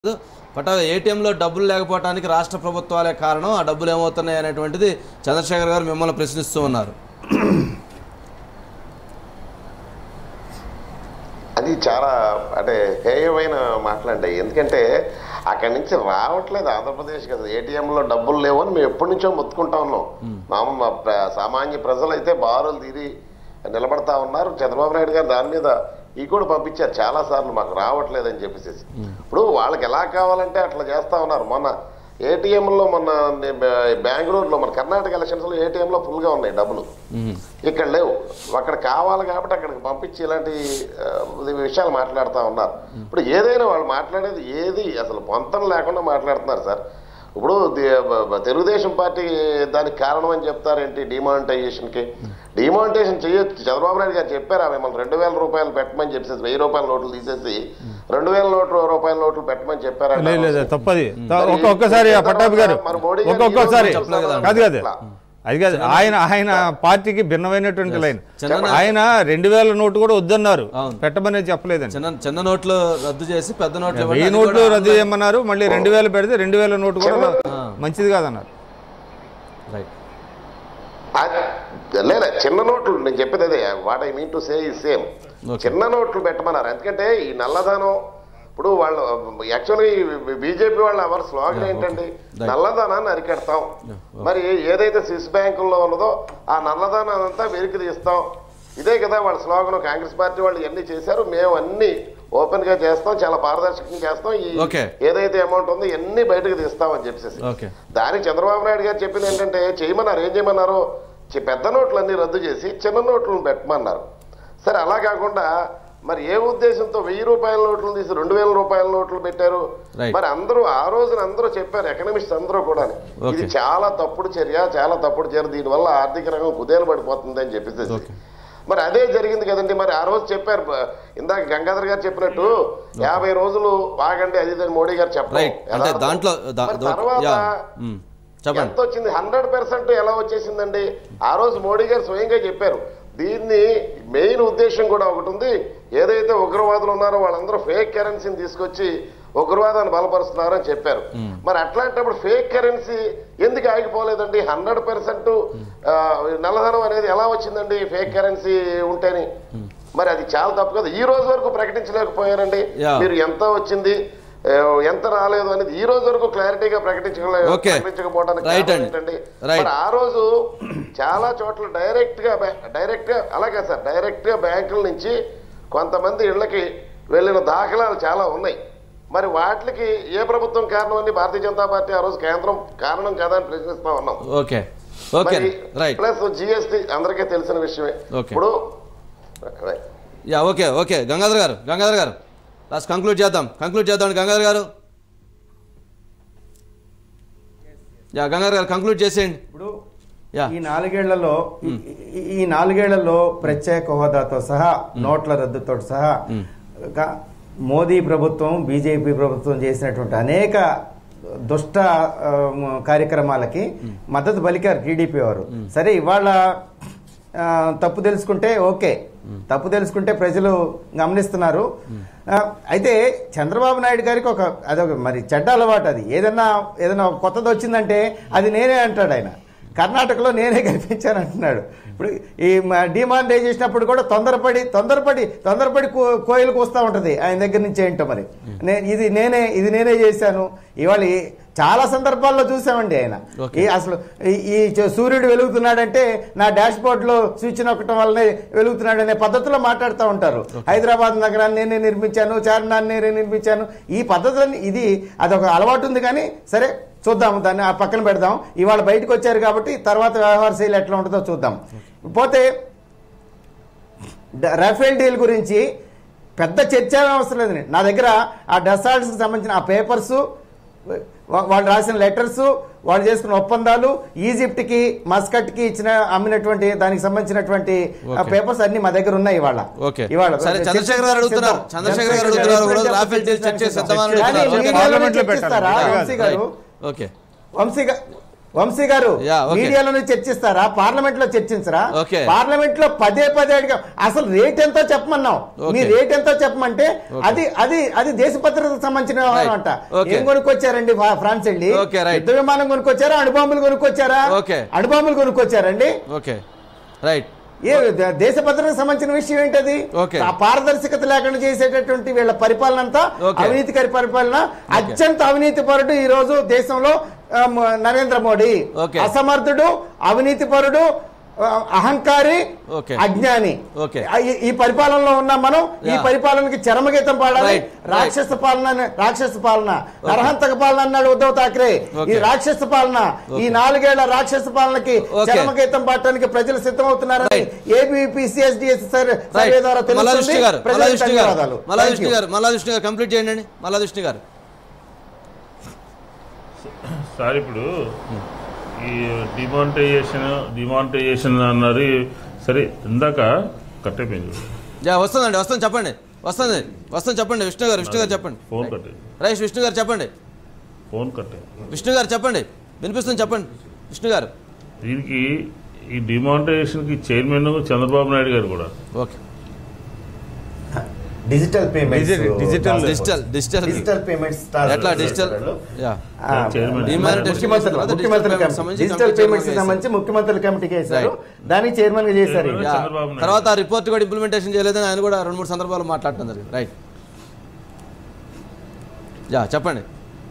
పట్టా ఏటీఎంలో డబ్బులు లేకపోవడానికి రాష్ట్ర ప్రభుత్వాలే కారణం ఆ డబ్బులు ఏమవుతున్నాయి అనేటువంటిది చంద్రశేఖర్ గారు మిమ్మల్ని ప్రశ్నిస్తూ ఉన్నారు అది చాలా అంటే హేయమైన మాటలండి ఎందుకంటే అక్కడి నుంచి రావట్లేదు ఆంధ్రప్రదేశ్ కదా ఏటీఎంలో డబ్బులు లేవు అని మేము ఎప్పటి నుంచో మొత్తుకుంటా ఉన్నాం మామూలు మా ప్ర- సామాన్య ప్రజలు అయితే బారులు తీరి నిలబడతా ఉన్నారు చంద్రబాబు నాయుడు గారు దాని మీద ఈ కూడా పంపించారు చాలా సార్లు మాకు రావట్లేదు అని చెప్పేసి ఇప్పుడు వాళ్ళకి ఎలా కావాలంటే అట్లా చేస్తా ఉన్నారు మొన్న ఏటీఎంలో మొన్న నే- బె- బెంగళూరులో మన కర్ణాటక ఎలక్షన్స్లో ఏటీఎంలో ఫుల్గా ఉన్నాయి డబ్బులు మ్మ్. ఇక్కడ లేవు అక్కడ కావాలి కాబట్టి అక్కడికి పంపించి ఇలాంటి ఆ, ఇది విషయాలు మాట్లాడుతూ ఉన్నారు ఇప్పుడు ఏదైనా వాళ్ళు మాట్లాడేది ఏది అసలు పొంతం లేకుండా మాట్లాడుతున్నారు సార్ ఇప్పుడు ది- బ- బ- తెలుగుదేశం పార్టీ దానికి కారణం అని చెప్తారేంటి డిమానిటైజేషన్కి డిమానిటైజేషన్ చేయొచ్చు చంద్రబాబు నాయుడు గారు చెప్పారు మిమ్మల్ని రెండు వేల రూపాయలు పెట్టమని చెప్పేసి వెయ్యి రూపాయల నోట్లు తీసేసి రెండు వేల నోట్లు రూపాయల నోట్లు పెట్టమని చెప్పారా లేదు లేదు తప్పది త- ఒక్క ఒక్కసారి ఆ పట్టాభి గారు మరి మోడీ గారు ఒక్కొక్కసారి ఈ రోజు చెప్తున్నారు కాదు కాదు ఇట్లా. అది కాదు ఆయన ఆయన పార్టీకి భిన్నమైనటువంటి లైన్ చంద్రబాబు- ఆయన రెండు వేల నోటు కూడా వద్దన్నారు అవును. పెట్టమని చెప్పలేదండి చిన్న చిన్న నోట్లు రద్దు చేసి పెద్ద నోట్లు ఇవ్వండి. వెయ్యి అది నోట్లు కూడా రద్దు చేయమన్నారు మళ్ళీ రెండు వేలు పెడితే రెండు వేల నోటు కూడా మంచిది కాదన్నారు రైట్ అది- లేదు చిన్న నోట్లు నేను చెప్పేది అదే what I mean to say ఈ సేమ్ Okay. చిన్న నోట్లు పెట్టమన్నారు ఎందుకంటే ఈ నల్లధనం ఇప్పుడు వాళ్ళు యాక్చువల్లీ బీజేపీ వాళ్ళ ఎవరి స్లోగన్ ఏంటండి నల్లధనాన్ని అరికెడతాం మరి ఏదైతే స్విస్ బ్యాంకుల్లో ఉన్నదో ఆ నల్లధనాన్ని అంతా వెలికి తీస్తాం ఇదే కదా వాళ్ళ స్లోగన్ కాంగ్రెస్ పార్టీ వాళ్ళు ఇవన్నీ చేశారు మేము అన్ని ఓపెన్ గా చేస్తాం చాలా పారదర్శకంగా చేస్తాం ఈ Okay. ఏదైతే అమౌంట్ ఉందో ఇవన్నీ బయటకు తీస్తాం అని చెప్పేసి ఓకే దానికి చంద్రబాబు నాయుడు గారు చెప్పింది ఏంటంటే చేయమన్నారు ఏం చేయమన్నారు చి- పెద్ద నోట్లన్నీ రద్దు చేసి చిన్న నోట్లను పెట్టమన్నారు సరే అలా కాకుండా మరి ఏ ఉద్దేశంతో వెయ్యి రూపాయల నోట్లు తీసి రెండు వేల రూపాయల నోట్లు పెట్టారు Right. మరి అందరూ ఆ రోజున అందరూ చెప్పారు ఎకనమిస్ట్ అందరూ కూడా ఇది Okay. చాలా తప్పుడు చర్య చాలా తప్పుడు చర్య దీనివల్ల ఆర్థిక రంగం కుదేలు పడిపోతుంది అని చెప్పేసి Okay. మరి అదే జరిగింది కదండి మరి ఆ రోజు చెప్పారు బ- ఇందాక గంగాధర్ గారు చెప్పినట్టు యాభై రోజులు ఆగండి అది ఇది అని మోడీ గారు చెప్పారు రైట్ అంటే దాంట్లో దా- దో- తర్వాత యా. మ్మ్. చెప్పండి ఎంత వచ్చింది హండ్రెడ్ పర్సెంట్ ఎలా వచ్చేసిందండి ఆ రోజు మోడీ గారు స్వయంగా చెప్పారు దీన్ని మెయిన్ ఉద్దేశం కూడా ఒకటి ఉంది ఏదైతే ఉగ్రవాదులు ఉన్నారో వాళ్ళందరూ ఫేక్ కరెన్సీని తీసుకొచ్చి ఉగ్రవాదాన్ని బలపరుస్తున్నారని చెప్పారు మరి అట్లాంటప్పుడు ఫేక్ కరెన్సీ ఎందుకు ఆగిపోలేదండి హండ్రెడ్ పర్సెంట్ నల్లధనం అనేది ఎలా వచ్చిందండి ఫేక్ కరెన్సీ ఉంటేని మరి అది చాలా తప్పు కదా ఈ రోజు వరకు ప్రకటించలేకపోయారండి Yeah. మీరు ఎంత వచ్చింది ఆ, ఎంత రాలేదు అనేది ఈ రోజు వరకు క్లారిటీగా ప్రకటించలే Okay. ప్రకటించకపోవడానికి Right కారణం అండి. ఏంటండి Right. మరి ఆ రోజు చాలా చోట్ల డైరెక్ట్ గా బ్యా- డైరెక్ట్ గా అలాగే సార్ డైరెక్ట్ గా బ్యాంకుల నుంచి కొంతమంది ఇళ్లకి వెళ్ళిన దాఖలాలు చాలా ఉన్నాయి మరి వాటికి ఏ ప్రభుత్వం కారణం అని భారతీయ జనతా పార్టీ ఆ రోజు కేంద్రం కారణం కదా అని ప్రశ్నిస్తా ఉన్నాం ఓకే ఓకే మరి రైట్ ప్లస్ జిఎస్టి అందరికీ తెలిసిన విషయమే Okay. ఇప్పుడు right. Yeah okay okay Gangadhar garu Gangadhar గారు లాస్ట్ కంక్లూడ్ చేద్దాం కంక్లూడ్ చేద్దాం గంగాధర్ గారు యా గంగాధర్ గారు కంక్లూడ్ చేసేయండి ఇప్పుడు యా ఈ నాలుగేళ్లలో ఈ- ఈ- ఈ నాలుగేళ్లలో ప్రత్యేక హోదాతో సహా నోట్ల రద్దుతో సహా గా- మోదీ ప్రభుత్వం బీజేపీ ప్రభుత్వం చేసినటువంటి అనేక దుష్ట ఆ, మ- కార్యక్రమాలకి మద్దతు పలికారు టీడీపీ వారు సరే ఇవాళ ఆ, తప్పు తెలుసుకుంటే ఓకే తప్పు తెలుసుకుంటే ప్రజలు గమనిస్తున్నారు ఆ, అయితే చంద్రబాబు నాయుడు గారికి ఒక అదొక మరి చెడ్డ అలవాటు అది ఏదన్నా ఏదైనా ఒక కొత్తది వచ్చిందంటే అది నేనే అంటాడు ఆయన కర్ణాటకలో నేనే కనిపించాను అంటున్నాడు ఇప్పుడు ఈ డిమాండేజ్ చేసినప్పుడు కూడా తొందరపడి తొందరపడి తొందరపడి కో- కోయిలు కూస్తూ ఉంటుంది ఆయన దగ్గర నుంచి ఏంటో మరి నే- ఇది నేనే ఇది నేనే చేశాను ఇవాళ ఈ- చాలా సందర్భాల్లో చూసామండి ఆయన Okay. ఈ అసలు ఈ- ఈ చ- సూర్యుడు వెలుగుతున్నాడంటే నా డాష్ బోర్డ్ లో సూచన ఒకటం వల్లనే వెలుగుతున్నాడు అనే పద్ధతిలో మాట్లాడుతూ ఉంటారు హైదరాబాద్ నగరాన్ని నేనే నిర్మించాను చార్మినార్ నేనే నిర్మించాను ఈ పద్ధతులన్నీ ఇది అదొక అలవాటు ఉంది కానీ సరే చూద్దాం దాన్ని ఆ పక్కన పెడదాం ఇవాళ బయటకు వచ్చారు కాబట్టి తర్వాత వ్యవహార శైలి ఎట్లా ఉంటుందో చూద్దాం పోతే డ- రఫేల్ డీల్ గురించి పెద్ద చర్చ ఏమీ అవసరం లేదండి నా దగ్గర ఆ డసాల్ట్స్కి సంబంధించిన ఆ పేపర్స్ వాళ్ళు రాసిన లెటర్స్ వాళ్ళు చేసుకున్న ఒప్పందాలు ఈజిప్ట్కి మస్కట్కి ఇచ్చిన అమ్మినటువంటి దానికి సంబంధించినటువంటి ఆ Okay. పేపర్స్ అన్ని మా దగ్గర ఉన్నాయి ఇవాళ ఓకే ఇవాళ సరే చంద్రశేఖర్ గారు అడుగుతున్నారు సిద్ధం. చంద్రశేఖర్ గారు అడుగుతున్నారు ఒకరోజు రాఫెల్ డీల్ చెక్ చేసి సిద్ధమని కానీ అడుగుతున్నారు ఓకే మీడియాలోనే పార్లమెంట్లో చర్చిస్తారా, పెట్టాలి. వంశీ గారు ఓకే వంశీ గా- వంశీ గారు Yeah, okay. మీడియాలోనే చర్చిస్తారా పార్లమెంట్ లో చర్చించరా Okay. పార్లమెంట్ లో పదే పదే అడిగా అసలు రేట్ ఎంతో చెప్పమన్నాం Okay. మీ రేట్ ఎంతో చెప్పమంటే అది అది అది దేశ భద్రతకు సంబంధించిన వ్యవహారం అంట Okay. ఏం కొనుక్కొచ్చారండి ఫా- ఫ్రాన్స్ వెళ్ళి Okay, right. యుద్ధ విమానం కొనుక్కొచ్చారా అణుబాంబులు కొనుక్కొచ్చారా Okay. అణుబాంబులు కొనుక్కొచ్చారండి ఓకే రైట్ ఏ ద- దేశ భద్రతకు సంబంధించిన విషయం ఏంటది Okay. ఆ పారదర్శకత లేకుండా చేసేటటువంటి వీళ్ళ పరిపాలన అంతా Okay. అవినీతికరి పరిపాలన అత్యంత అవినీతి పరుడు ఈ రోజు దేశంలో ఆ, మ- నరేంద్ర మోడీ Okay. అసమర్థుడు అవినీతి పరుడు ఆ, అహంకారి Okay. అజ్ఞాని Okay. ఆ, ఈ- ఈ పరిపాలనలో ఉన్నాం మనం ఈ Yeah. పరిపాలనకి చరమగీతం పాడాలి Right, రాక్షస పాలన అని- రాక్షస పాలన నరహంతక పాలన అన్నాడు ఉద్ధవ్ ఠాక్రే ఈ Okay. రాక్షస పాలన ఈ నాలుగేళ్ల రాక్షస పాలనకి Okay. చరమగీతం పాడటానికి ప్రజలు సిద్ధమవుతున్నారని Right. ఏబిపిసిఎస్డిఎస్ సర్వే రైట్ ద్వారా మల్లా తెలుస్తుంది దృష్టి గారు మల్లా ప్రజలకు దృష్టి గారు ధన్యవాదాలు మల్లా Thank దృష్టి you. గారు మల్లా దృష్టి గారు కంప్లీట్ చేయండి అండి మల్లా దృష్టి గారు సార్ ఇప్పుడు ఈ డిమానిటైజేషన్ డిమానిటైజేషన్ అన్నారు సరే ఇందాక కట్టయిపోయింది యా వస్తుందండి వస్తుంది చెప్పండి వస్తుంది వస్తుంది చెప్పండి విష్ణు గారు విష్ణు గారు చెప్పండి ఫోన్ కట్టే రైట్ విష్ణు గారు చెప్పండి ఫోన్ కట్టే విష్ణు గారు చెప్పండి వినిపిస్తుంది చెప్పండి విష్ణు గారు దీనికి ఈ డిమానిటైజేషన్కి చైర్మన్ చంద్రబాబు నాయుడు గారు కూడా okay digital payments digital- digital- digital digital digital payments ఎట్లా డిజిటల్ యా ఆ, చైర్మన్. Demonetization ముఖ్యమంత్రులు తర్వాత ముఖ్యమంత్రి digital payments కమిటీ సంబంధించి డిజిటల్ కమిటీ పేమెంట్స్ చైర్మన్ సంబంధించి ముఖ్యమంత్రుల కమిటీకి వేశారు దానికి చైర్మన్ గా చేశారు చైర్మన్. యా. చంద్రబాబు నాయుడు. తర్వాత ఆ రిపోర్ట్ కూడా ఇంప్లిమెంటేషన్ చేయలేదని ఆయన కూడా రెండు మూడు సందర్భాలు మాట్లాడటం జరిగింది రైట్ యా చెప్పండి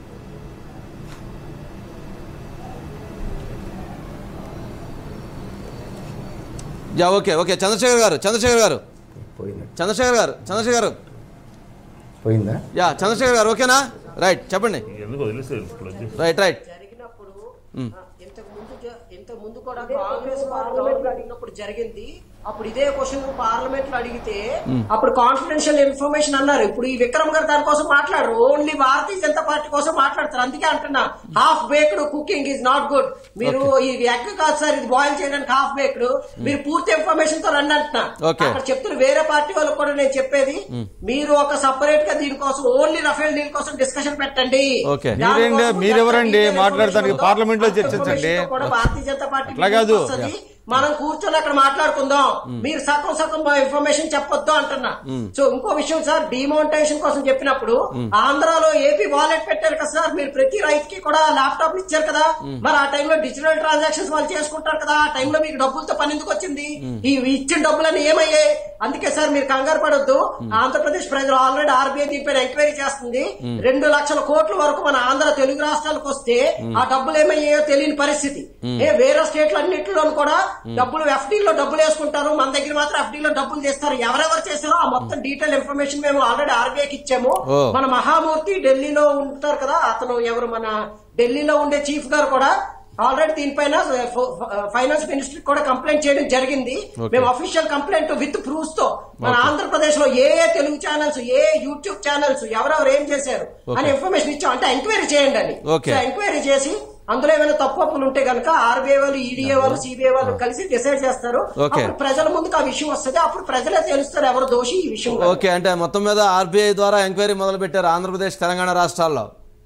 yeah okay okay Chandrasekhar garu Chandrasekhar గారు పోయిందా చంద్రశేఖర్ గారు చంద్రశేఖర్ గారు పోయిందా యా చంద్రశేఖర్ గారు ఓకేనా రైట్ చెప్పండి ఎందుకు వదిలేసారు ఇప్పుడు వచ్చేసి. రైట్ రైట్ జరిగినప్పుడు ఆ, ఇంతకు ముందు జ- ఇంతకు ముందు కూడా కాంగ్రెస్ పార్లమెంట్ అడిగినప్పుడు జరిగింది అప్పుడు ఇదే క్వశ్చన్ పార్లమెంట్ లో అడిగితే అప్పుడు కాన్ఫిడెన్షియల్ ఇన్ఫర్మేషన్ అన్నారు ఇప్పుడు ఈ విక్రమ్ గారు దానికోసం మాట్లాడరు ఓన్లీ భారతీయ జనతా పార్టీ కోసం మాట్లాడతారు అందుకే అంటున్నా half baked cooking is not good మీరు ఈ ఎగ్ కాదు సార్ ఇది బాయిల్ చేయడానికి హాఫ్ బేక్డ్ మీరు పూర్తి ఇన్ఫర్మేషన్ తో రండి అంటున్నా Okay. అక్కడ చెప్తున్న వేరే పార్టీ వాళ్ళకి కూడా నేను చెప్పేది మీరు ఒక సపరేట్ గా దీనికోసం ఓన్లీ రఫేల్ డీల్ కోసం డిస్కషన్ పెట్టండి Okay. దానికోసం మీరేంటి- మీరెవరండి detail మాట్లాడటానికి? information పార్లమెంట్లో ఉందో, చర్చించండి. information తో కూడా భారతీయ జనతా పార్టీ అట్లా కాదు. వస్తది. మనం కూర్చొని అక్కడ మాట్లాడుకుందాం మీరు సగం సగం ఇన్ఫర్మేషన్ చెప్పొద్దు అంటున్నా సో ఇంకో విషయం సార్ డిమోనిటైజేషన్ కోసం చెప్పినప్పుడు ఆంధ్రాలో ఏపీ వాలెట్ పెట్టారు కదా సార్ మీరు ప్రతి రైతుకి కూడా ల్యాప్టాప్ ఇచ్చారు కదా మరి ఆ టైంలో డిజిటల్ ట్రాన్సాక్షన్స్ వాళ్ళు చేసుకుంటారు కదా ఆ టైంలో మీకు డబ్బులతో పని ఎందుకు వచ్చింది ఈ ఇచ్చిన డబ్బులన్నీ ఏమయ్యాయి అందుకే సార్ మీరు కంగారు పడొద్దు ఆంధ్రప్రదేశ్ ప్రజలు ఆల్రెడీ ఆర్బీఐ దీనిపైన ఎంక్వైరీ చేస్తుంది రెండు లక్షల కోట్ల వరకు మన ఆంధ్ర తెలుగు రాష్ట్రాలకు వస్తే ఆ డబ్బులు ఏమయ్యాయో తెలియని పరిస్థితి ఏ వేరే స్టేట్లు అన్నింటిలోనూ కూడా డబ్బులు ఎఫ్డీ లో డబ్బులు వేసుకుంటారు మన దగ్గర మాత్రం ఎఫ్డీ లో డబ్బులు చేస్తారు ఎవరెవరు చేశారో ఆ మొత్తం డీటెయిల్ ఇన్ఫర్మేషన్ మేము ఆల్రెడీ ఆర్బీఐకి ఇచ్చాము ఓ. మన మహామూర్తి ఢిల్లీలో ఉంటారు కదా అతను ఎవరు మన ఢిల్లీలో ఉండే చీఫ్ గారు కూడా ఆల్రెడీ దీనిపైన ఫైనాన్స్ మినిస్టర్ కూడా కంప్లైంట్ చేయడం జరిగింది Okay. మేము అఫీషియల్ కంప్లైంట్ విత్ ప్రూఫ్స్ తో మన ఆంధ్రప్రదేశ్ లో ఏ ఏ తెలుగు ఛానల్స్ ఏ యూట్యూబ్ ఛానల్స్ ఎవరెవరు ఏం చేశారు అని ఇన్ఫర్మేషన్ ఇచ్చాం అంటే ఎంక్వైరీ చేయండి అని Okay. ఎంక్వైరీ చేసి అందులో ఏమైనా తప్పులు ఉంటే గనక ఆర్బీఐ వాళ్ళు ఈడీఏ వాళ్ళు సిబిఐ వాళ్ళు కలిసి డిసైడ్ చేస్తారు Okay. అప్పుడు ప్రజల ముందుకు ఆ విషయం వస్తుంది అప్పుడు ప్రజలే తెలుస్తారు ఎవరు దోషి ఈ విషయం ఓకే అంటే మొత్తం మీద ఆర్బీఐ ద్వారా ఎంక్వైరీ మొదలు పెట్టారు ఆంధ్రప్రదేశ్ తెలంగాణ రాష్ట్రాల్లో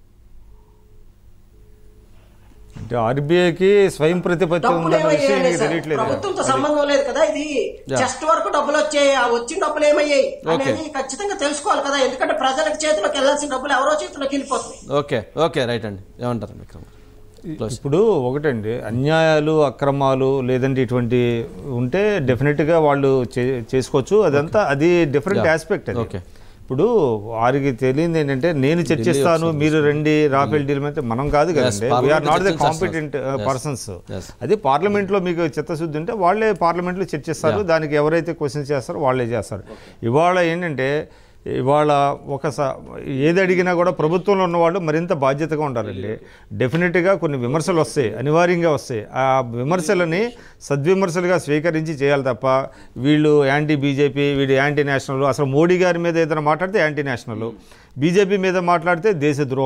అంటే ఆర్బీఐకి స్వయం ప్రతిపత్తి డబ్బులు ఉందన్న విషయం ఏమయ్యాయి నీకు సార్? తెలియట్లేదు ప్రభుత్వంతో సంబంధం లేదు కదా ఇది Yeah. జస్ట్ వరకు డబ్బులు వచ్చాయి ఆ వచ్చిన డబ్బులు ఏమయ్యాయి Okay. అనేది ఖచ్చితంగా తెలుసుకోవాలి కదా ఎందుకంటే ప్రజలకు చేతిలోకి వెళ్ళాల్సిన డబ్బులు ఎవరో చేతిలోకి వెళ్ళిపోతాయి ఓకే ఓకే రైట్ అండి ఏమంటారు విక్రమ్ Close. ఇప్పుడు ఒకటండి అన్యాయాలు అక్రమాలు లేదంటే ఇటువంటి ఉంటే డెఫినెట్గా వాళ్ళు చే- చేసుకోవచ్చు అదంతా అది డిఫరెంట్ Yeah. ఆస్పెక్ట్ అది Okay. ఇప్పుడు వారికి తెలియంది ఏంటంటే నేను చర్చిస్తాను ఒకసారి మీరు రండి రాఫెల్ డీల్ అయితే మనం కాదు కదండి parliament వీఆర్ నాట్ ద చర్చించాల్సిన కాంపిటెంట్ అవసరం. Yes. Persons Yes. అది పార్లమెంట్లో మీకు చిత్తశుద్ధి ఉంటే వాళ్ళే పార్లమెంట్లో చర్చిస్తారు Yeah. దానికి ఎవరైతే క్వశ్చన్స్ చేస్తారో వాళ్ళే చేస్తారు ఇవాళ ఏంటంటే ఇవాళ ఒక స- ఏది అడిగినా కూడా ప్రభుత్వంలో ఉన్నవాళ్ళు మరింత బాధ్యతగా ఉండాలండి డెఫినెట్గా కొన్ని విమర్శలు వస్తాయి అనివార్యంగా వస్తాయి ఆ విమర్శలని సద్విమర్శలుగా స్వీకరించి చేయాలి తప్ప వీళ్ళు యాంటీ బీజేపీ వీళ్ళు యాంటీ నేషనల్ అసలు మోడీ గారి మీద ఏదైనా మాట్లాడితే యాంటీ నేషనల్ బీజేపీ మీద మాట్లాడితే దేశ ద్రోహం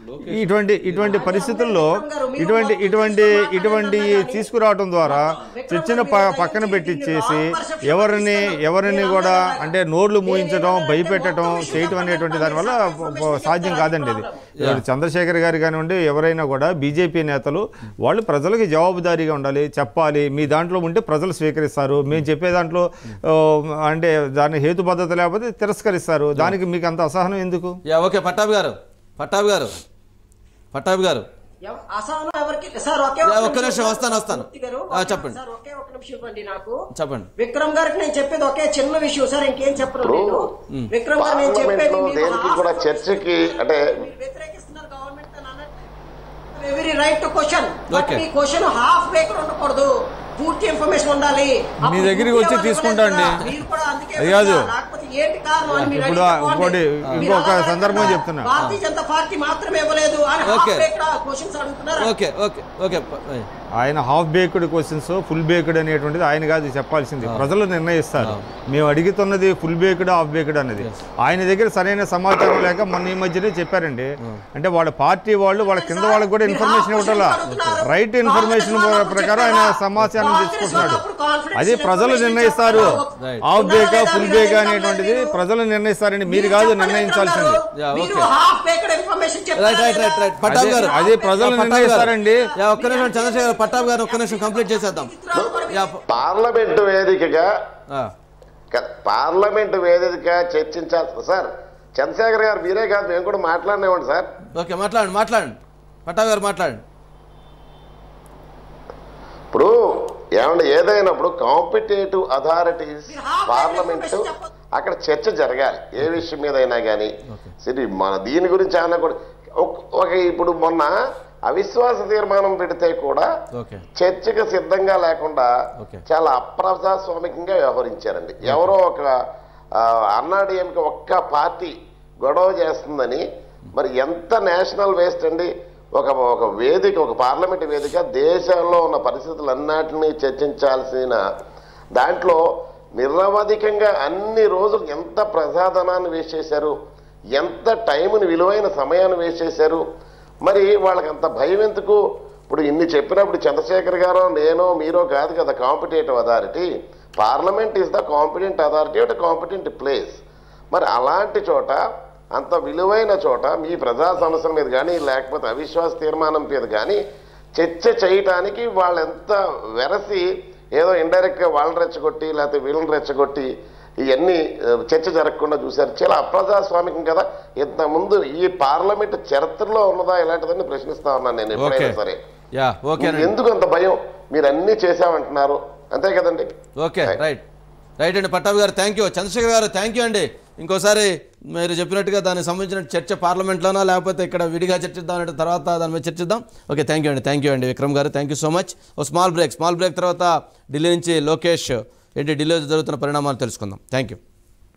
ఇటువంటి ఇటువంటి పరిస్థితుల్లో ఇటువంటి ఇటువంటి ఇటువంటి తీసుకురావడం ద్వారా చర్చను ప- పక్కన పెట్టించేసి ఎవరిని ఎవరిని కూడా అంటే నోర్లు మూయించడం భయపెట్టడం చేయటం అనేటువంటి దానివల్ల ప- ప- సాధ్యం కాదండి ఇది ఇప్పుడు చంద్రశేఖర్ గారు కానివ్వండి ఎవరైనా కూడా బీజేపీ నేతలు వాళ్ళు ప్రజలకి జవాబుదారీగా ఉండాలి చెప్పాలి మీ దాంట్లో ఉంటే ప్రజలు స్వీకరిస్తారు మేము చెప్పే దాంట్లో ఆ, అంటే దాని హేతుబద్ధత లేకపోతే తిరస్కరిస్తారు దానికి మీకు అంత అసహనం ఎందుకు యా ఓకే పట్టాభి గారు పట్టాభి గారు పట్టాభి గారు ఎవ- అసహనం ఎవరికి సార్ ఒకే యా, ఒక్క ఒక్క నిమిషం, వస్తాను, వస్తాను. మూర్తి గారు, ఆ, చెప్పండి. సార్ ఒకే ఒక్క నిమిషం ఇవ్వండి నాకు చెప్పండి విక్రమ్ గారికి నేను చెప్పేది ఒకే చిన్న విషయం సార్ ఇంకేం చెప్పను నేను విక్రమ్ గారు నేను పార్లమెంట్ చెప్పేది లో మీరు దేనికి కూడా హాఫ్ చర్చకి అంటే మీరు వ్యతిరేకిస్తున్నారు గవర్నమెంట్ అని అన్నట్టు every right to question but Okay. మీ క్వశ్చన్ హాఫ్ వేకర్ ఉండకూడదు పూర్తి ఇన్ఫర్మేషన్ ఉండాలి అప్పుడు దగ్గరికి పూర్తి వచ్చి ఎవరు తీసుకుంటా ఇవ్వలేదు అండి. కదా, మీరు కూడా అందుకే అది కాదు. కదా, లేకపోతే ఏంటి కారణం అని మీరు ఇప్పుడు అడిగితే ఇంకోటి బాగుండేది. మీరు ఇంకొక అలా సందర్భం కాకుండా చెప్తున్నా. భారతీయ జనతా పార్టీ మాత్రమే ఇవ్వలేదు అని హాఫ్ Okay. వేకర్ క్వశ్చన్స్ అడుగుతున్నారు ఓకే ఓకే ఓకే ప- ఏ. ఆయన half baked questions full baked అనేటువంటిది ఆయన కాదు చెప్పాల్సింది ప్రజలు నిర్ణయిస్తారు మేము అడుగుతున్నది ఫుల్ బేక్డ్ హాఫ్ బేక్డ్ అన్నది ఆయన దగ్గర సరైన సమాచారం లేక మొన్న ఈ మధ్యనే చెప్పారండి అంటే వాళ్ళ పార్టీ వాళ్ళు వాళ్ళ కింద వాళ్ళకి కూడా ఇన్ఫర్మేషన్ ఇవ్వటంలా రైట్ ఇన్ఫర్మేషన్ ప్రకారం ఆయన సమాచారం తీసుకుంటున్నాడు అది ప్రజలు నిర్ణయిస్తారు Right. Half baker full baker అనేటువంటిది ప్రజలు నిర్ణయిస్తారండి మీరు కాదు నిర్ణయించాల్సింది Yeah, మీరు okay. Half baker information right right right right Pattabhi అదే- గారు అదే ప్రజలు పట్టాభి గారు. నిర్ణయిస్తారండి. యా, ఒక్క నిమిషం చంద్రశేఖర్ పట్టాభి గారు ఒక్క నిమిషం కంప్లీట్ చేసేద్దాం యా, ప- పార్లమెంటు వేదికగా ఆ, క- పార్లమెంటు వేదికగా చర్చించాల్సి సార్ చంద్రశేఖర్ గారు మీరే కాదు మేము కూడా మాట్లాడినేవ్వండి సార్ ఓకే మాట్లాడండి మాట్లాడండి పట్టాభి గారు మాట్లాడండి ఇప్పుడు ఏమంటే ఏదైనప్పుడు కాంపిటేటివ్ అథారిటీస్ పార్లమెంటు అక్కడ చర్చ జరగాలి ఏ విషయం మీద అయినా కానీ సరే మన దీని గురించి ఏమన్నా కూడా ఒక- ఒక ఇప్పుడు మొన్న అవిశ్వాస తీర్మానం పెడితే కూడా ఓకే చర్చకు సిద్ధంగా లేకుండా Okay. చాలా అప్రజాస్వామికంగా వ్యవహరించారండి ఎవరో ఒక అన్నాడీఎంకి ఒక్క పార్టీ గొడవ చేస్తుందని మరి ఎంత నేషనల్ వేస్ట్ అండి ఒక ఒక వేదిక ఒక పార్లమెంట్ వేదిక దేశంలో ఉన్న పరిస్థితులన్నిటినీ చర్చించాల్సిన దాంట్లో నిరవధికంగా అన్ని రోజులు ఎంత ప్రజాధనాన్ని వేస్ట్ చేశారు ఎంత టైంని విలువైన సమయాన్ని వేస్ట్ చేశారు మరి వాళ్ళకి అంత భయం ఎందుకు ఇప్పుడు ఇన్ని చెప్పినప్పుడు చంద్రశేఖర్ గారో నేనో మీరో కాదు కదా competitive authority parliament is the competent authority at competent place మరి అలాంటి చోట అంత విలువైన చోట మీ ప్రజా సమస్యల మీద కానీ లేకపోతే అవిశ్వాస తీర్మానం మీద కానీ చర్చ చేయటానికి వాళ్ళు ఎంత వెరసి ఏదో ఇండైరెక్ట్గా వాళ్ళని రెచ్చగొట్టి లేకపోతే వీళ్ళని రెచ్చగొట్టి ఇవన్నీ ఆ, చర్చ జరగకుండా చూశారు చాలా అప్రజాస్వామికం కదా ఇంత ముందు ఈ పార్లమెంట్ చరిత్రలో ఉన్నదా ఇలాంటిదని ప్రశ్నిస్తా ఉన్నాను నేను ఎప్పుడైనా ఓకే సరే యా ఓకే ఎందుకు అంత భయం మీరు అన్ని చేశామంటున్నారు అంతే కదండి ఓకే రైట్ రైట్ అండి పట్టాభి గారు థ్యాంక్ యూ చంద్రశేఖర్ గారు థ్యాంక్ యూ అండి ఇంకోసారి మీరు చెప్పినట్టుగా దానికి సంబంధించిన చర్చ పార్లమెంట్లోనా లేకపోతే ఇక్కడ విడిగా చర్చిద్దాం అంటే తర్వాత దాని మీద చర్చిద్దాం ఓకే థ్యాంక్ యూ అండి థ్యాంక్ యూ అండి Vikram garu thank you so much ఓ స్మాల్ బ్రేక్ స్మాల్ బ్రేక్ తర్వాత ఢిల్లీ నుంచి లోకేష్ ఏంటి ఢిల్లీలో జరుగుతున్న పరిణామాలు తెలుసుకుందాం థ్యాంక్ యూ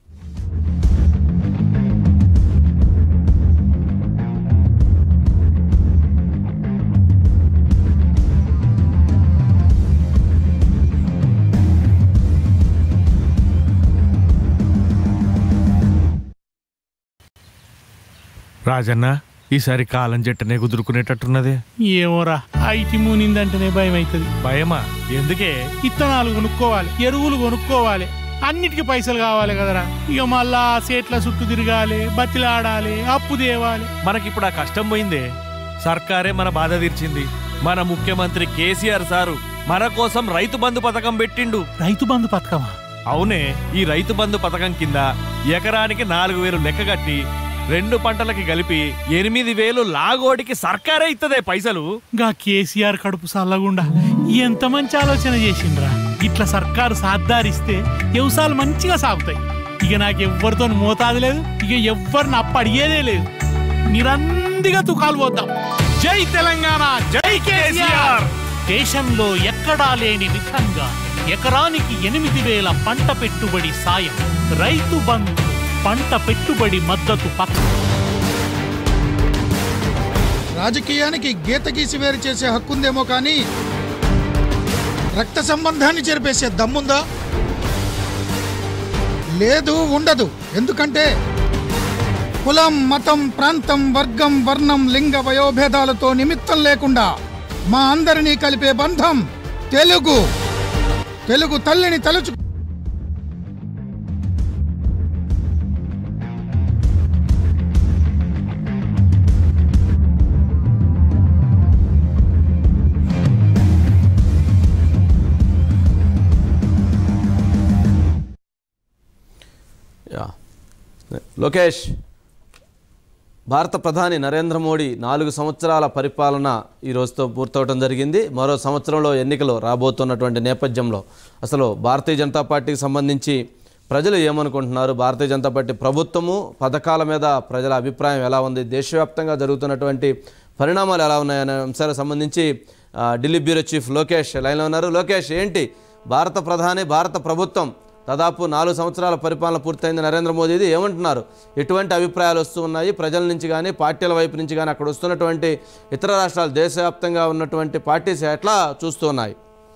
రాజన్న ఈసారి కాలం చెట్టనే కుదురుకునేటట్టున్నదే ఏమోరా ఐటి మూనిందంటేనే భయం అవుతుంది భయమా ఎందుకే ఇత్తనాలు కొనుక్కోవాలి ఎరువులు కొనుక్కోవాలి అన్నిటికీ పైసలు కావాలి కదరా ఇక మళ్ళా సేట్ల చుట్టూ తిరగాలి బతిలాడాలి అప్పు తేవాలి మనకిప్పుడు ఆ కష్టం పోయిందే సర్కారే మన బాధ తీర్చింది మన ముఖ్యమంత్రి కేసీఆర్ సారు మన కోసం రైతు బంధు పథకం పెట్టిండు రైతు బంధు పథకమా అవునే ఈ రైతు బంధు పథకం కింద ఎకరానికి నాలుగు వేలు లెక్క కట్టి రెండు పంటలకి కలిపి ఎనిమిది వేలు లాగోడికి సర్కారే ఇత్తదే పైసలు గా కేసీఆర్ కడుపు సల్లగుండా ఎంత మంచి ఆలోచన చేసిండ్రా ఇట్లా సర్కారు సాధారిస్తే వ్యవసాయాలు మంచిగా సాగుతాయి ఇక నాకు ఎవ్వరితో మోతాదు లేదు ఇక ఎవ్వరిని అప్పు అడిగేదే లేదు నిరందిగా తుకాలు పోతాం జై తెలంగాణ జై కేసీఆర్ దేశంలో ఎక్కడా లేని విధంగా ఎకరానికి ఎనిమిది వేల పంట పెట్టుబడి సాయం రైతు బంధు పంట పెట్టుబడి మద్దతు పథకం రాజకీయానికి గీత గీసి వేరు చేసే హక్కుందేమో కానీ రక్త సంబంధాన్ని చెరిపేసే దమ్ముందా లేదు ఉండదు ఎందుకంటే కులం మతం ప్రాంతం వర్గం వర్ణం లింగ వయోభేదాలతో నిమిత్తం లేకుండా మా అందరినీ కలిపే బంధం తెలుగు తెలుగు తల్లిని తలుచు యా లోకేష్ భారత ప్రధాని నరేంద్ర మోడీ నాలుగు సంవత్సరాల పరిపాలన ఈ రోజుతో పూర్తవడం జరిగింది మరో సంవత్సరంలో ఎన్నికలు రాబోతున్నటువంటి నేపథ్యంలో అసలు భారతీయ జనతా పార్టీకి సంబంధించి ప్రజలు ఏమనుకుంటున్నారు భారతీయ జనతా పార్టీ ప్రభుత్వము పథకాల మీద ప్రజల అభిప్రాయం ఎలా ఉంది దేశవ్యాప్తంగా జరుగుతున్నటువంటి పరిణామాలు ఎలా ఉన్నాయనే అంశాలకు సంబంధించి ఆ, ఢిల్లీ బ్యూరో చీఫ్ లోకేష్ లైన్లో ఉన్నారు లోకేష్ ఏంటి భారత ప్రధాని భారత ప్రభుత్వం దాదాపు నాలుగు సంవత్సరాల పరిపాలన పూర్తయింది నరేంద్ర మోదీది ఏమంటున్నారు ఎటువంటి అభిప్రాయాలు వస్తూ ఉన్నాయి ప్రజల నుంచి కానీ పార్టీల వైపు నుంచి కానీ అక్కడ వస్తున్నటువంటి ఇతర రాష్ట్రాలు దేశవ్యాప్తంగా ఉన్నటువంటి పార్టీస్ ఎట్లా చూస్తూ ఉన్నాయి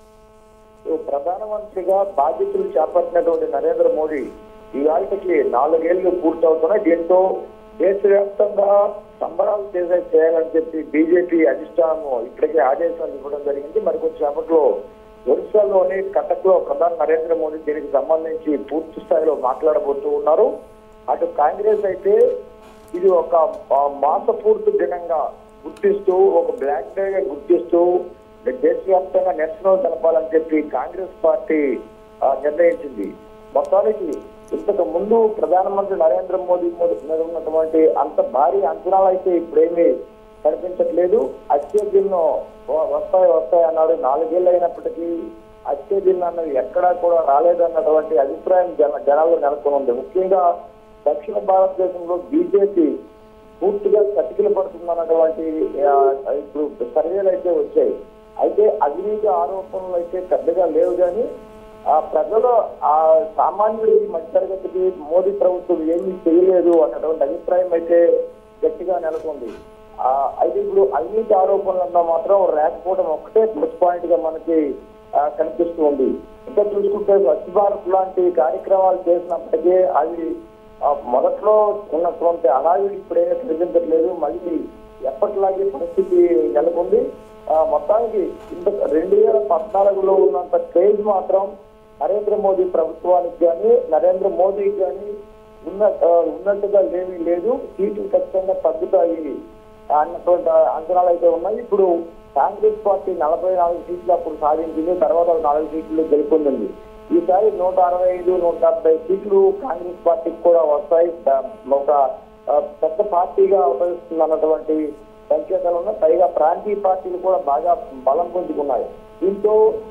ప్రధానమంత్రిగా బాధ్యతలు చేపట్టినటువంటి నరేంద్ర మోడీ ఇవాళకి నాలుగేళ్లు పూర్తవుతున్నాయి దీంతో దేశవ్యాప్తంగా సంబరాలు చేసే చేయాలని చెప్పి బీజేపీ అధిష్టానము ఇప్పటికే ఆదేశాలు ఇవ్వడం జరిగింది మరికొంచెం సేపట్లో ఒరిస్సాలోని కటక్ లో ప్రధాని నరేంద్ర మోడీ దీనికి సంబంధించి పూర్తి స్థాయిలో మాట్లాడబోతూ ఉన్నారు అటు కాంగ్రెస్ అయితే ఇది ఒక ఆ, మాసపూర్తి దినంగా గుర్తిస్తూ ఒక బ్లాక్ డేగా గుర్తిస్తూ దేశవ్యాప్తంగా నిరసనలు తెలపాలని చెప్పి కాంగ్రెస్ పార్టీ ఆ, నిర్ణయించింది మొత్తానికి ఇంతకు ముందు ప్రధానమంత్రి నరేంద్ర మోదీ మీద మీద ఉన్నటువంటి అంత భారీ అంచనాలు అయితే ఇప్పుడేమీ కనిపించట్లేదు అత్యధిన్ను వస్తాయి వస్తాయి అన్నాడు నాలుగేళ్ళు అయినప్పటికీ అత్యధిన్ను అన్నది ఎక్కడా కూడా రాలేదన్నటువంటి అభిప్రాయం జన జనాల్లో నెలకొని ఉంది ముఖ్యంగా దక్షిణ భారతదేశంలో బీజేపీ పూర్తిగా చతికిల పడుతుందన్నటువంటి ఆ, ఇప్పుడు సర్వేలు అయితే వచ్చాయి అయితే అవినీతి ఆరోపణలు అయితే పెద్దగా లేవు కానీ ఆ ప్రజలు ఆ సామాన్యుడికి మధ్యతరగతికి మోదీ ప్రభుత్వం ఏమీ చేయలేదు అన్నటువంటి అభిప్రాయం అయితే గట్టిగా నెలకొంది ఆ, అయితే ఇప్పుడు అవినీతి ఆరోపణలన్నా మాత్రం రాకపోవడం ఒక్కటే ప్లస్ పాయింట్ గా మనకి ఆ, కనిపిస్తూ ఉంది ఇంకా చూసుకుంటే స్వచ్ఛ భారత్ లాంటి కార్యక్రమాలు చేసినప్పటికీ అవి ఆ, మొదట్లో ఉన్నటువంటి అలాగే ఇప్పుడైనా కనిపించట్లేదు మళ్ళీ ఎప్పటిలాగే పరిస్థితి నెలకొంది ఆ, మొత్తానికి ఇంత రెండు వేల పద్నాలుగులో ఉన్నంత క్రేజ్ మాత్రం నరేంద్ర మోదీ ప్రభుత్వానికి కానీ నరేంద్ర మోదీకి కానీ ఉన్న ఆ, ఉన్నట్టుగా ఏమీ లేదు సీట్లు ఖచ్చితంగా తగ్గుతాయి అన్నటువంటి అంచనాలు అయితే ఉన్నాయి ఇప్పుడు కాంగ్రెస్ పార్టీ నలభై నాలుగు సీట్లు అప్పుడు సాధించింది తర్వాత నాలుగు సీట్లు గెలుపొందింది ఈసారి నూట అరవై ఐదు నూట డెబ్బై సీట్లు కాంగ్రెస్ పార్టీకి కూడా వస్తాయి ద- ఒక ఆ, పెద్ద పార్టీగా అవతరిస్తుంది అన్నటువంటి సంకేతాలు ఉన్నాయి పైగా ప్రాంతీయ పార్టీలు కూడా బాగా బలం పొందుకున్నాయి దీంతో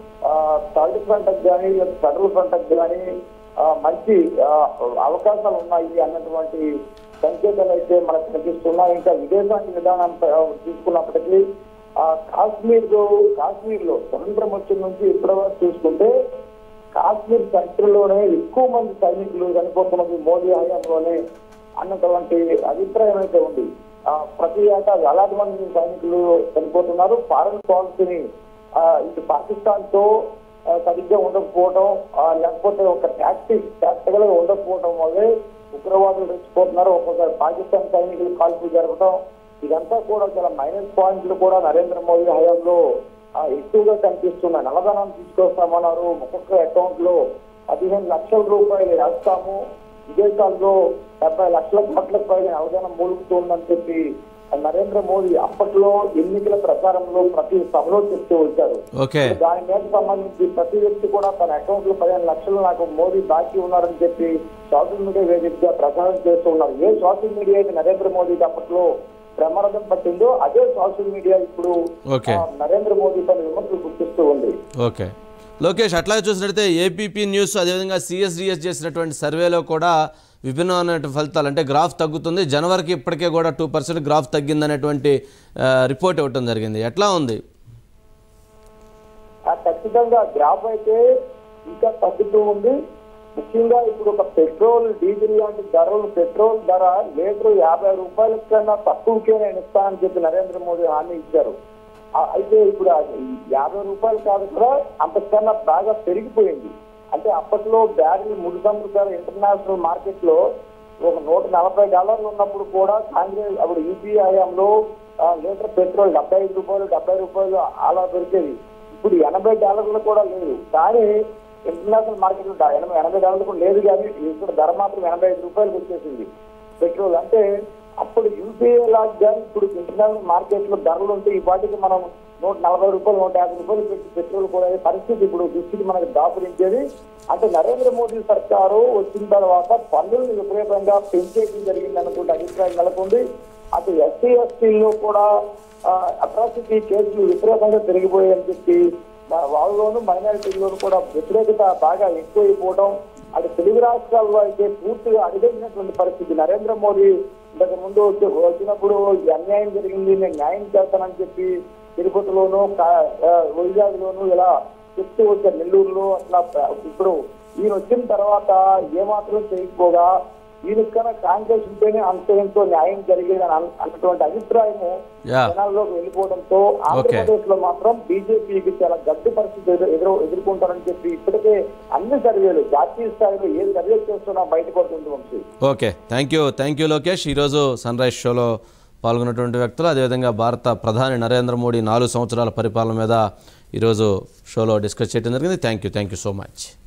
థర్డ్ ఫ్రంట్ కానీ ఫెడరల్ ఫ్రంట్ కానీ మంచి ఆ, అవకాశాలు ఉన్నాయి అన్నటువంటి సంకేతాలు అయితే మనకు కనిపిస్తున్నాయి ఇంకా విదేశాంగ విధానం ఆ, చూసుకున్నప్పటికీ ఆ, కాశ్మీర్ కాశ్మీర్ లో స్వతంత్రం వచ్చిన నుంచి ఇప్పటి వరకు చూసుకుంటే కాశ్మీర్ సెంటర్లోనే ఎక్కువ మంది సైనికులు చనిపోతున్నది మోదీ హయాంలోనే అన్నటువంటి అభిప్రాయం అయితే ఉంది ఆ, ప్రతి ఏటా వేలాది మంది సైనికులు చనిపోతున్నారు ఫారెన్ పాలసీని ఆ, ఇటు పాకిస్తాన్ తో ఆ, సరిగ్గా ఉండకపోవడం ఆ, లేకపోతే ఒక టాక్టిక్ టాక్టికల్ గా ఉండకపోవడం వల్లే ఉగ్రవాదులు రెచ్చిపోతున్నారు ఒక్కొక్కసారి పాకిస్తాన్ సైనికులు కాల్పులు జరపడం ఇదంతా కూడా చాలా మైనస్ పాయింట్లు కూడా నరేంద్ర మోదీ హయాంలో ఆ, ఎక్కువగా కనిపిస్తున్నాయి నల్లధనం తీసుకొస్తామన్నారు ఒక్కొక్క అకౌంట్ లో పదిహేను లక్షల రూపాయలు వేస్తాము విదేశాల్లో డెబ్బై లక్షల కోట్ల పైన అవగాహన మూలుగుతోందని చెప్పి నరేంద్ర మోదీ అప్పట్లో ఎన్నికల ప్రచారంలో ప్రతి సభలో చెప్తూ వచ్చారు ఓకే దాని మీద సంబంధించి ప్రతి వ్యక్తి కూడా తన అకౌంట్ లో పదిహేను లక్షలు నాకు మోదీ బాకీ ఉన్నారని చెప్పి సోషల్ మీడియా వేదికగా ప్రచారం చేస్తూ ఉన్నారు ఏ సోషల్ మీడియా అయితే నరేంద్ర మోదీకి అప్పట్లో ప్రమాదం పట్టిందో అదే సోషల్ మీడియా ఇప్పుడు ఓకే. ఆ, నరేంద్ర మోదీ పైన విమర్శలు గుర్తిస్తూ ఉంది ఓకే లోకేష్ అట్లాగే చూసినట్లయితే ఏపీపీ న్యూస్ అదేవిధంగా సిఎస్డిఎస్ చేసినటువంటి సర్వేలో కూడా విభిన్నమైన ఫలితాలు అంటే గ్రాఫ్ తగ్గుతుంది జనవరికి ఇప్పటికే కూడా టూ పర్సెంట్ గ్రాఫ్ తగ్గిందనేటువంటి ఆ, రిపోర్ట్ ఇవ్వటం జరిగింది ఎట్లా ఉంది ఆ ఖచ్చితంగా గ్రాఫ్ అయితే ఇంకా తగ్గుతూ ఉంది ముఖ్యంగా ఇప్పుడు ఒక పెట్రోల్ డీజిల్ లాంటి ధరలు పెట్రోల్ ధర లీటర్ యాభై రూపాయల కన్నా తక్కువకే నేను ఇస్తానని చెప్పి నరేంద్ర మోదీ హామీ ఇచ్చారు ఆ, అయితే ఇప్పుడు అది యాభై రూపాయలు కాదు కూడా అంతకన్నా బాగా పెరిగిపోయింది అంటే అప్పట్లో బ్యారెల్ ముడి సముద్రాల ఇంటర్నేషనల్ మార్కెట్ లో ఒక నూట నలభై డాలర్లు ఉన్నప్పుడు కూడా కాంగ్రెస్ అప్పుడు యూపీఏ హయాంలో ఆ, లీటర్ పెట్రోల్ డెబ్బై ఐదు రూపాయలు డెబ్బై రూపాయలు అలా దొరికేది ఇప్పుడు ఎనభై డాలర్లు కూడా లేదు కానీ ఇంటర్నేషనల్ మార్కెట్ లో ఎనభై ఎనభై డాలర్లు కూడా లేదు కానీ ఇక్కడ ధర మాత్రం ఎనభై ఐదు రూపాయలకు వచ్చేసింది పెట్రోల్ అంటే అప్పుడు యూపీఏ లాగా కానీ ఇప్పుడు ఇంటర్నేషనల్ మార్కెట్ లో ధరలు ఉంటే ఈ పాటికి మనం నూట నలభై రూపాయలు నూట యాభై రూపాయలు పెట్టి పెట్రోల్ కూడా పరిస్థితి ఇప్పుడు దుస్థితి మనకు దాపురించేది అంటే నరేంద్ర మోదీ సర్కారు వచ్చిన తర్వాత పన్నులను విపరీతంగా పెంచేయడం జరిగింది అనుకుంటే అభిప్రాయం నెలకొంది అటు ఎస్సీ ఎస్టీల్లో కూడా అట్రాసిటీ కేసులు విపరీతంగా పెరిగిపోయాయని చెప్పి మా- వాళ్ళలోనూ మైనారిటీల్లోనూ కూడా వ్యతిరేకత బాగా ఎక్కువైపోవడం అటు తెలుగు రాష్ట్రాల్లో అయితే పూర్తిగా అడిగేసినటువంటి పరిస్థితి నరేంద్ర మోదీ ఇంతకు ముందు వచ్చి- వచ్చినప్పుడు ఈ అన్యాయం జరిగింది నేను న్యాయం చేస్తానని చెప్పి తిరుపతిలోను కా- ఆ, వైజాగ్లోను ఇలా చెప్తూ వచ్చారు నెల్లూరులో అట్లా ప- ఇప్పుడు ఈయన వచ్చిన తర్వాత ఏమాత్రం చేయకపోగా ఈయన కన్నా కాంగ్రెస్ ఉంటేనే అంత ఎంతో న్యాయం జరిగేదని అన్- అన్నటువంటి అభిప్రాయము Yeah. జనాల్లోకి వెళ్ళిపోవడంతో ఆంధ్రప్రదేశ్ లో మాత్రం బీజేపీకి చాలా గట్టి పరిస్థితి ఎదురు ఎదురు- ఎదుర్కొంటారని చెప్పి ఇప్పటికే అన్ని సర్వేలు జాతీయ స్థాయిలో ఏ సర్వే చేస్తున్నా బయటపడుతుంది Vamsi okay thank you thank you Lokesh ఈరోజు సన్ రైజ్ షోలో పాల్గొన్నటువంటి వ్యక్తులు అదేవిధంగా భారత ప్రధాని నరేంద్ర మోడీ నాలుగు సంవత్సరాల పరిపాలన మీద ఈరోజు షోలో డిస్కస్ చేయడం జరిగింది thank you thank you so much